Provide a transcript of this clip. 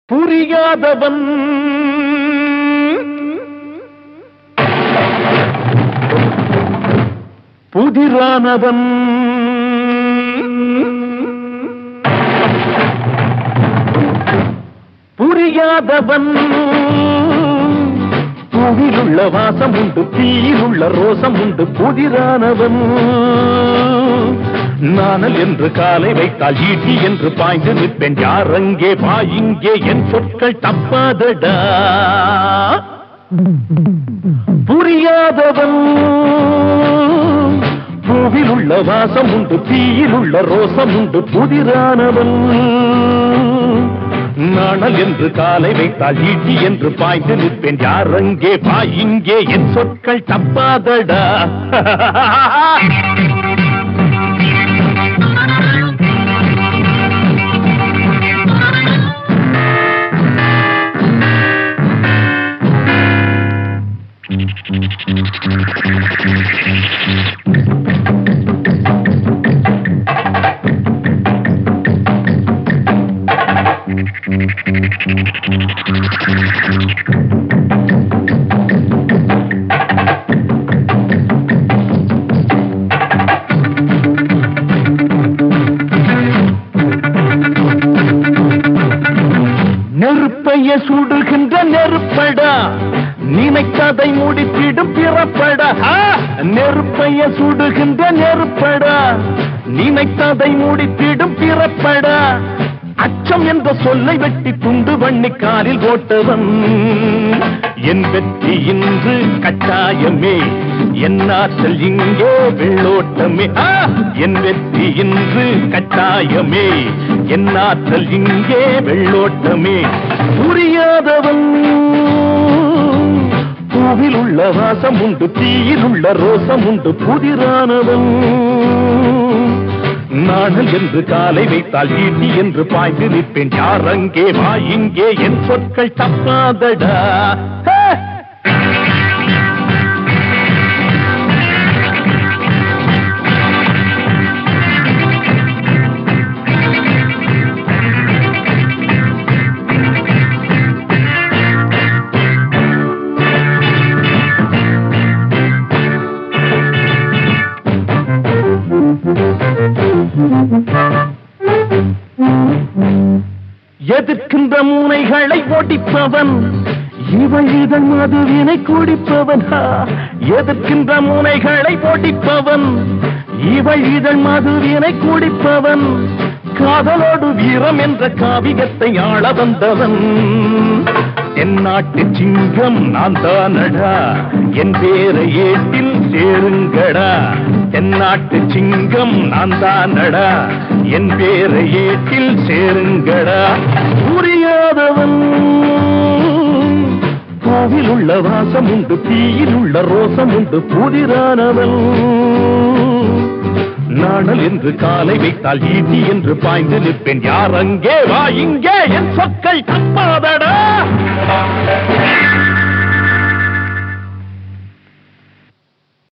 புரியாதவன் புதிரானவன் புரியாதவன் பூவிலுள்ள வாசம் உண்டு தீயிலுள்ள ரோசம் உண்டு புதிரானவன் நானல் என்று காலை வைத்தால் ஈட்டி என்று பாய்ந்து நிற்பேன் யார் அங்கே பாயிங்கே என் சொற்கள் தப்பாதடா புரியாதவன் பூவில் உள்ள வாசம் உண்டு தீயில் உள்ள ரோசம் உண்டு புதிரானவன் நாணல் என்று காலை வைத்தால் ஈட்டி என்று பாய்ந்து நிற்பேன் யார் அங்கே பாயிங்கே என் சொற்கள் தப்பாதடா நெருப்பைய சுடுகின்ற நெருப்படா நினைத்ததை முடித்திடும் பிறப்படா ஆ! நெருப்பைய சுடுகின்ற நெருப்படா நினைத்ததை முடித்திடும் பிறப்படா அச்சம் என்ற சொல்லை வெட்டி துண்டு வண்ணி காலில் போட்டவன் என் வெற்றி இன்று கட்டாயமே என் ஆற்றல் இங்கே வெள்ளோட்டமே ஆ! என் வெற்றி இன்று கட்டாயமே என் ஆற்றல் இங்கே வெள்ளோட்டமே புரியாதவன் பூவில் உள்ள வாசம் உண்டு தீயில் உள்ள ரோசம் உண்டு புதிரானவன் நாணல் என்று காலை வைத்தால் ஈட்டி என்று பாய்ந்து நிற்பேன் யார் அங்கே வா இங்கே என் சொற்கள் தப்பாதடா ஹே! எதிர்க்கின்ற மூனைகளை ஒடிப்பவன் இவள் இதன் மதுவினை குடிப்பவன் ஹா! எதிர்க்கின்ற மூனைகளை ஒடிப்பவன் இவள் இதழ் மதுவினை குடிப்பவன் காதலோடு வீரம் என்ற காவியத்தை ஆள வந்தவன் என் நாட்டு சிங்கம் நான் தானடா என் பேர ஏட்டில் சேருங்கடா என் நாட்டு சிங்கம் நான் தானடா என் பேர ஏட்டில் சேருங்கடா புரியாதவன் பூவில் உள்ள வாசம் உண்டு தீயில் உள்ள ரோசம் உண்டு புதிரானவன் நாணல் என்று காலை வைத்தால் ஈட்டி என்று பாய்ந்து நிற்பேன் யார் அங்கே வா இங்கே என் சொற்கள் தப்பாதடா